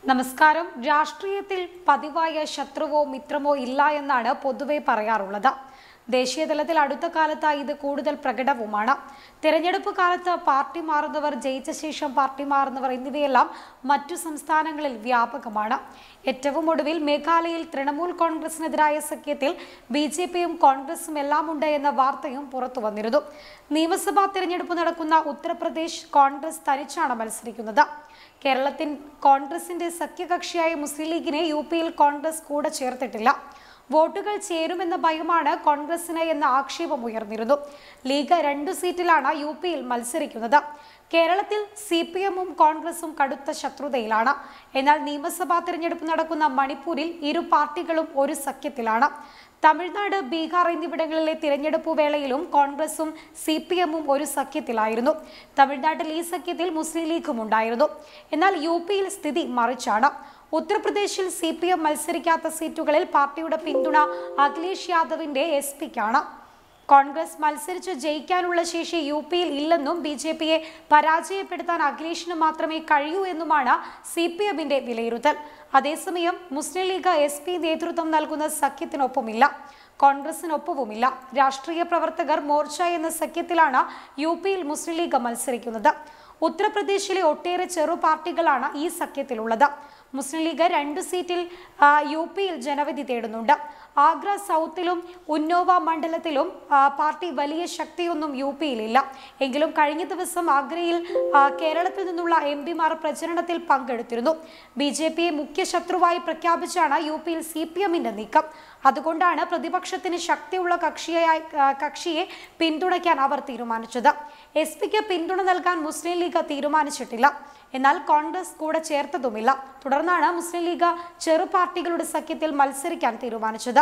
നമസ്കാരം രാഷ്ട്രീയത്തിൽ പതിവായ ശത്രുവോ മിത്രമോ ഇല്ല എന്നാണ് പൊതുവെ പറയാറുള്ളത് ദേശീയ തലത്തിൽ അടുത്ത കാലത്തായി ഇത് കൂടുതൽ പ്രകടവുമാണ് തിരഞ്ഞെടുപ്പ് കാലത്ത് പാർട്ടി മാറുന്നവർ ജയിച്ച ശേഷം പാർട്ടി മാറുന്നവർ എന്നിവയെല്ലാം മറ്റു സംസ്ഥാനങ്ങളിൽ വ്യാപകമാണ് ഏറ്റവും ഒടുവിൽ മേഘാലയയിൽ തൃണമൂൽ കോൺഗ്രസിനെതിരായ സഖ്യത്തിൽ ബി ജെ പിയും കോൺഗ്രസും എല്ലാം ഉണ്ട് എന്ന വാർത്തയും പുറത്തു വന്നിരുന്നു നിയമസഭാ തിരഞ്ഞെടുപ്പ് നടക്കുന്ന ഉത്തർപ്രദേശ് കോൺഗ്രസ് തനിച്ചാണ് മത്സരിക്കുന്നത് കേരളത്തിൽ കോൺഗ്രസിന്റെ സഖ്യകക്ഷിയായ മുസ്ലിം ലീഗിനെ യു പിയിൽ കോൺഗ്രസ് കൂടെ ചേർത്തിട്ടില്ല വോട്ടുകൾ ചേരുമെന്ന ഭയമാണ് കോൺഗ്രസിന് എന്ന ആക്ഷേപം ഉയർന്നിരുന്നു ലീഗ് രണ്ടു സീറ്റിലാണ് യു പിയിൽ മത്സരിക്കുന്നത് കേരളത്തിൽ സി പി എമ്മും കോൺഗ്രസും കടുത്ത ശത്രുതയിലാണ് എന്നാൽ നിയമസഭാ തിരഞ്ഞെടുപ്പ് നടക്കുന്ന മണിപ്പൂരിൽ ഇരു പാർട്ടികളും ഒരു സഖ്യത്തിലാണ് തമിഴ്നാട് ബീഹാർ എന്നിവിടങ്ങളിലെ തിരഞ്ഞെടുപ്പ് വേളയിലും കോൺഗ്രസും സി പി എമ്മും ഒരു സഖ്യത്തിലായിരുന്നു തമിഴ്നാട്ടിൽ ഈ സഖ്യത്തിൽ മുസ്ലിം ലീഗും ഉണ്ടായിരുന്നു എന്നാൽ യു പിയിൽ സ്ഥിതി മറിച്ചാണ് ഉത്തർപ്രദേശിൽ സി പി എം മത്സരിക്കാത്ത സീറ്റുകളിൽ പാർട്ടിയുടെ പിന്തുണ അഖിലേഷ് യാദവിന്റെ എസ് പിക്കാണ് കോൺഗ്രസ് മത്സരിച്ച് ജയിക്കാനുള്ള ശേഷി യു പിയിൽ ഇല്ലെന്നും ബി ജെ പിയെ പരാജയപ്പെടുത്താൻ അഖിലേഷിന് മാത്രമേ കഴിയൂ എന്നുമാണ് സി പി എമ്മിന്റെ വിലയിരുത്തൽ അതേസമയം മുസ്ലിം ലീഗ് എസ് പി നേതൃത്വം നൽകുന്ന സഖ്യത്തിനൊപ്പമില്ല കോൺഗ്രസിനൊപ്പവുമില്ല രാഷ്ട്രീയ പ്രവർത്തകർ മോർച്ച എന്ന സഖ്യത്തിലാണ് യു പിയിൽ മുസ്ലിം ലീഗ് മത്സരിക്കുന്നത് ഉത്തർപ്രദേശിലെ ഒട്ടേറെ ചെറു പാർട്ടികളാണ് ഈ സഖ്യത്തിലുള്ളത് മുസ്ലിം ലീഗ് രണ്ട് സീറ്റിൽ ആ, യു പിയിൽ ജനവിധി തേടുന്നുണ്ട് ആഗ്ര സൗത്തിലും ഉന്നോവ മണ്ഡലത്തിലും ആ, പാർട്ടി വലിയ ശക്തിയൊന്നും യു പിയിലില്ല എങ്കിലും കഴിഞ്ഞ ദിവസം ആഗ്രയിൽ ആ, കേരളത്തിൽ നിന്നുള്ള എം പിമാർ പ്രചരണത്തിൽ പങ്കെടുത്തിരുന്നു ബി ജെ പിയെ മുഖ്യ ശത്രുവായി പ്രഖ്യാപിച്ചാണ് യു പിയിൽ സി പി എമ്മിന്റെ നീക്കം അതുകൊണ്ടാണ് പ്രതിപക്ഷത്തിന് ശക്തിയുള്ള കക്ഷിയായി ആ, കക്ഷിയെ പിന്തുണയ്ക്കാൻ അവർ തീരുമാനിച്ചത് എസ് പിക്ക് പിന്തുണ നൽകാൻ മുസ്ലിം ലീഗ് തീരുമാനിച്ചിട്ടില്ല എന്നാൽ കോൺഗ്രസ് കൂടെ ചേർത്തതുമില്ല തുടർന്നാണ് മുസ്ലിം ലീഗ് ചെറു പാർട്ടികളുടെ സഖ്യത്തിൽ മത്സരിക്കാൻ തീരുമാനിച്ചത്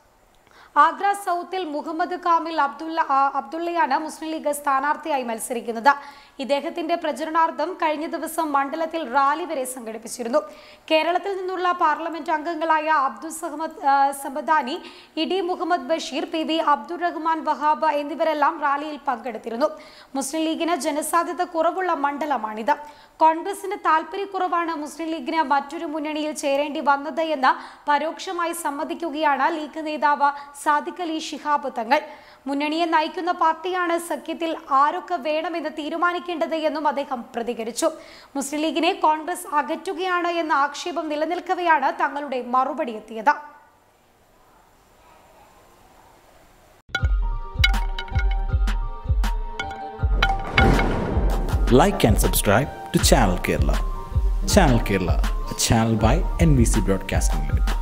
ആഗ്ര സൗത്തിൽ മുഹമ്മദ് കാമിൽ അബ്ദുള്ള ആ, അബ്ദുള്ളയാണ് മുസ്ലിം ലീഗ് സ്ഥാനാർത്ഥിയായി മത്സരിക്കുന്നത് ഇദ്ദേഹത്തിന്റെ പ്രചരണാർത്ഥം കഴിഞ്ഞ ദിവസം മണ്ഡലത്തിൽ റാലി വരെ സംഘടിപ്പിച്ചിരുന്നു കേരളത്തിൽ നിന്നുള്ള പാർലമെന്റ് അംഗങ്ങളായ അബ്ദുൽ സഹമദ് ആ, Samadani E T Muhammad Basheer P V Abdul Rahman Wahab എന്നിവരെല്ലാം റാലിയിൽ പങ്കെടുത്തിരുന്നു മുസ്ലിം ലീഗിന് ജനസാധ്യത കുറവുള്ള മണ്ഡലമാണിത് കോൺഗ്രസിന് താല്പര്യക്കുറവാണ് മുസ്ലിം ലീഗിന് മറ്റൊരു മുന്നണിയിൽ ചേരേണ്ടി വന്നത് എന്ന് പരോക്ഷമായി സമ്മതിക്കുകയാണ് ലീഗ് നേതാവ് സാദിഖ് അലി ശിഹാബ് തങ്ങൾ മുന്നണിയെ നയിക്കുന്ന പാർട്ടിയാണ് സഖ്യത്തിൽ ആരൊക്കെ വേണമെന്ന് തീരുമാനിക്കേണ്ടത് എന്നും അദ്ദേഹം പ്രതികരിച്ചു മുസ്ലിം ലീഗിനെ കോൺഗ്രസ് അകറ്റുകയാണ് എന്ന ആക്ഷേപം നിലനിൽക്കവെയാണ് തങ്ങളുടെ മറുപടി എത്തിയത് like and subscribe to Channel Kerala. Channel Kerala, a channel by NBC Broadcasting Limited.